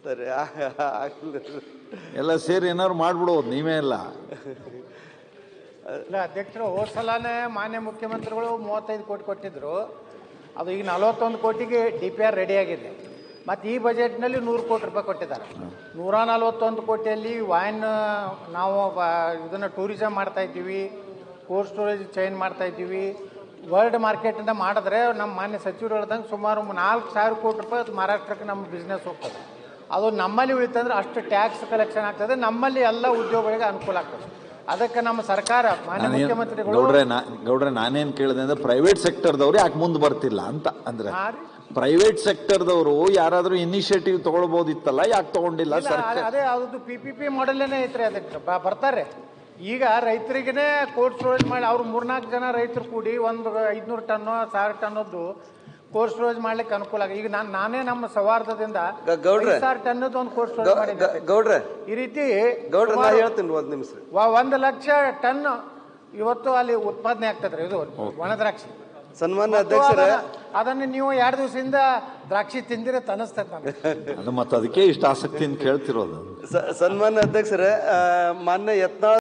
ಸರಿ ಆಗಲ್ಲ ಎಲ್ಲ ಸೇರಿ ಏನಾದ್ರು ಮಾಡ್ಬಿಡೋದು ನೀವೇ ಎಲ್ಲ ಇಲ್ಲ ಅಧ್ಯಕ್ಷರು ಹೋದ ಸಲನೇ ಮಾನ್ಯ ಮುಖ್ಯಮಂತ್ರಿಗಳು ಮೂವತ್ತೈದು ಕೋಟಿ ಕೊಟ್ಟಿದ್ರು ಅದು ಈಗ ನಲವತ್ತೊಂದು ಕೋಟಿಗೆ ಡಿ ಪಿ ಆರ್ ರೆಡಿ ಆಗಿದೆ ಮತ್ತು ಈ ಬಜೆಟ್ನಲ್ಲಿ ನೂರು ಕೋಟಿ ರೂಪಾಯಿ ಕೊಟ್ಟಿದ್ದಾರೆ ನೂರ ನಲವತ್ತೊಂದು ಕೋಟಿಯಲ್ಲಿ ವೈನ್ ನಾವು ಇದನ್ನು ಟೂರಿಸಮ್ ಮಾಡ್ತಾ ಇದ್ದೀವಿ ಕೋಲ್ಡ್ ಸ್ಟೋರೇಜ್ ಚೈನ್ ಮಾಡ್ತಾ ಇದ್ದೀವಿ ವರ್ಲ್ಡ್ ಮಾರ್ಕೆಟಿಂದ ಮಾಡಿದ್ರೆ ನಮ್ಮ ಮಾನ್ಯ ಸಚಿವರು ಹೇಳ್ದಂಗೆ ಸುಮಾರು ನಾಲ್ಕು ಸಾವಿರ ಕೋಟಿ ರೂಪಾಯಿ ಅದು ಮಹಾರಾಷ್ಟ್ರಕ್ಕೆ ನಮ್ಮ ಬಿಸ್ನೆಸ್ ಹೋಗ್ತದೆ ಅದು ನಮ್ಮಲ್ಲಿ ಉಳಿತಂದ್ರೆ ಅಷ್ಟು ಟ್ಯಾಕ್ಸ್ ಕಲೆಕ್ಷನ್ ಆಗ್ತದೆ ನಮ್ಮಲ್ಲಿ ಎಲ್ಲ ಉದ್ಯೋಗಗಳಿಗೆ ಅನುಕೂಲ ಆಗ್ತದೆ ಅದಕ್ಕೆ ನಮ್ಮ ಸರ್ಕಾರ ಮಾನ್ಯ ನಾನೇನ್ ಮುಖ್ಯಮಂತ್ರಿಗಳು ಗೌಡ್ರೆ ನಾ ಗೌಡ್ರೆ ನಾನೇನ್ ಕೇಳಿದೆ ಅಂದ್ರೆ ಪ್ರೈವೇಟ್ ಸೆಕ್ಟರ್ದವ್ರು ಯಾಕೆ ಮುಂದೆ ಬರ್ತಿಲ್ಲ ಅಂತ ಅಂದ್ರೆ ಹಾ ರೀ. ಪ್ರೈವೇಟ್ ಸೆಕ್ಟರ್ದವರು ಯಾರಾದ್ರೂ ಇನಿಷಿಯೇಟಿವ್ ತಗೊಳ್ಬೋದಿತ್ತಲ್ಲ ಯಾಕೆ ತಗೊಂಡಿಲ್ಲ ಇಲ್ಲ, ಸರ್ಕಾರ ಅದೇ ಅದು ಪಿ ಪಿ ಪಿ ಮಾಡೆಲ್ನೇ ಐತ್ರಿ ಅದಕ್ಕೆ ಬ- ಬರ್ತಾರೆ ಈಗ ರೈತರಿಗೇ ಕೋಲ್ಡ್ ಸ್ಟೋರೇಜ್ ಮಾಡಿ ಅವ್ರು ಮೂರ್ನಾಲ್ಕು ಜನ ರೈತರು ಕೂಡಿ ಒಂದು ಐದ್ನೂರು ಟನ್ನು ಸಾವಿರ ಟನ್ನದ್ದು ಕೋಲ್ಡ್ ಸ್ಟೋರೇಜ್ ಮಾಡ್ಲಿಕ್ಕೆ ಅನುಕೂಲ ಆಗಿದೆ ಈಗ ನಾನು ನಾನೇ ನಮ್ಮ ಸೌಹಾರ್ದದಿಂದ ಗ- ಗೌಡ್ರೆ. ಐದು ಸಾವಿರ ಟನ್ನದ್ದು ಒಂದು ಕೋಲ್ಡ್ ಸ್ಟೋರೇಜ್ ಗೌ- ಮಾಡಿದ್ದೆ ಗ- ಗೌಡ್ರೆ ಈ ರೀತಿ ಗೌಡ್ರೆ ನಾ ಸುಮಾರು ಹೇಳ್ತೀನಿ ಒಂದ್ ನಿಮಿಷ ವ- ಒಂದು ಲಕ್ಷ ಟನ್ ಇವತ್ತು ಅಲ್ಲಿ ಉತ್ಪಾದನೆ ಆಗ್ತದ್ರಿ ಇದು ಒಣ ದ್ರಾಕ್ಷಿ ಸನ್ಮಾನ್ಯ ಮತ್ತು ಅಧ್ಯಕ್ಷರೇ ಅದನ್ನ- ಅದನ್ನ ನೀವು ಎರಡು ದಿವಸದಿಂದ ದ್ರಾಕ್ಷಿ ತಿಂದಿರ ತನಸ್ತೈತೆ ನಮ್ಗೆ ಅದು ಮತ್ತೆ ಅದಕ್ಕೆ ಇಷ್ಟು ಆಸಕ್ತಿಯಿಂದ ಕೇಳ್ತಿರೋದು ಸ- ಸನ್ಮಾನ್ಯ ಅಧ್ಯಕ್ಷರೇ ಆ, ಮಾನ್ಯ ಯತ್ನಾಳ್